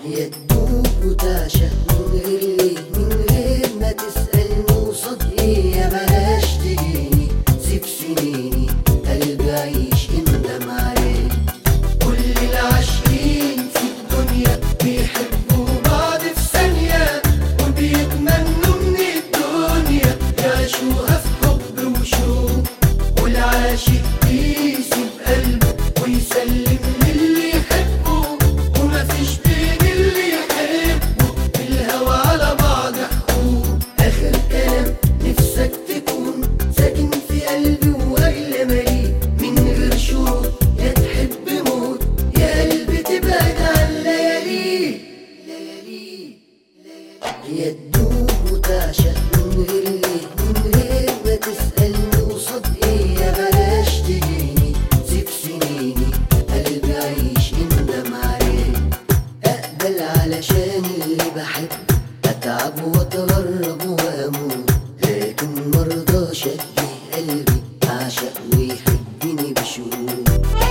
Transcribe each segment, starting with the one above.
يا تدوب وتعشق من غير ليه من غير ما تسألني وصد ايه يا بلاش تجيني سيب سنيني قلبي عيش اندم عليه كل العاشقين في الدنيا بيحبوا بعض في ثانية وبيتمنوا من الدنيا يعيشوها في حب وشوق والعاشق بيسيب قلبه ويسلم للي يحبه ومفيش بين اللي يحبه في الهوى على بعض حقوق آخر كلام نفسك تكون ساكن في قلبي وأغلى مالي من غير شروط يا تحب موت يا قلبي تبعد عن ليالي ليالي يا تدوب وتعشق من غير ليه من غير ما تسألني قصاد ايه يا بلاش تجيني سيب سنيني قلبي عيش اندم عليه اقبل علشان اللي بحب اتعب واتغرب واموت لكن مرضاش ادي قلبي اعشق ويحبني بشروط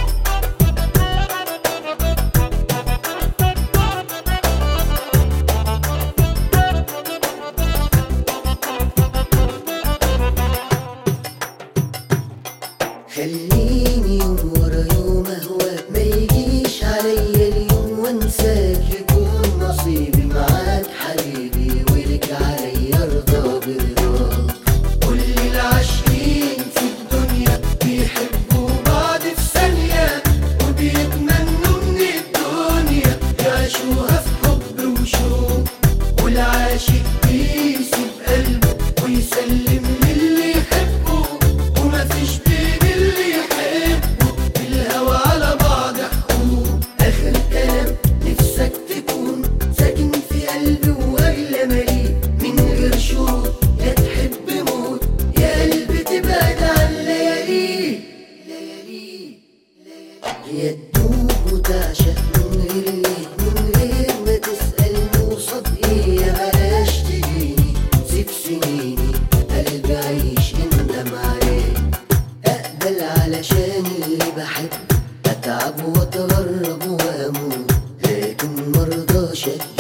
خليني يوم ورا يوم اهواك ما يجيش عليا اليوم وانساك يكون نصيبي معاك حبيبي ولك عليا ارضى برضاك كل العاشقين في الدنيا بيحبوا بعض في ثانية وبيتمنوا من الدنيا يعيشوها في حب وشوق والعاشق بيسيب قلبه ويسلم للي يحبه ومفيش بين اللي يحبه في الهوى على بعض حقوق آخر كلام نفسك تكون ساكن في قلبي وأغلى مالي من غير شروط يا تحب موت يا قلبي تبعد عن ليالي ليالي يا تدوب وتعشق من غير ليه من غير ما تسألني قصاد ايه يا بلاش تجيني سيب سنيني قلبي عيش اندم عليه اقبل علشان اللي بحب اتعب واتغرب واموت لكن مرضاش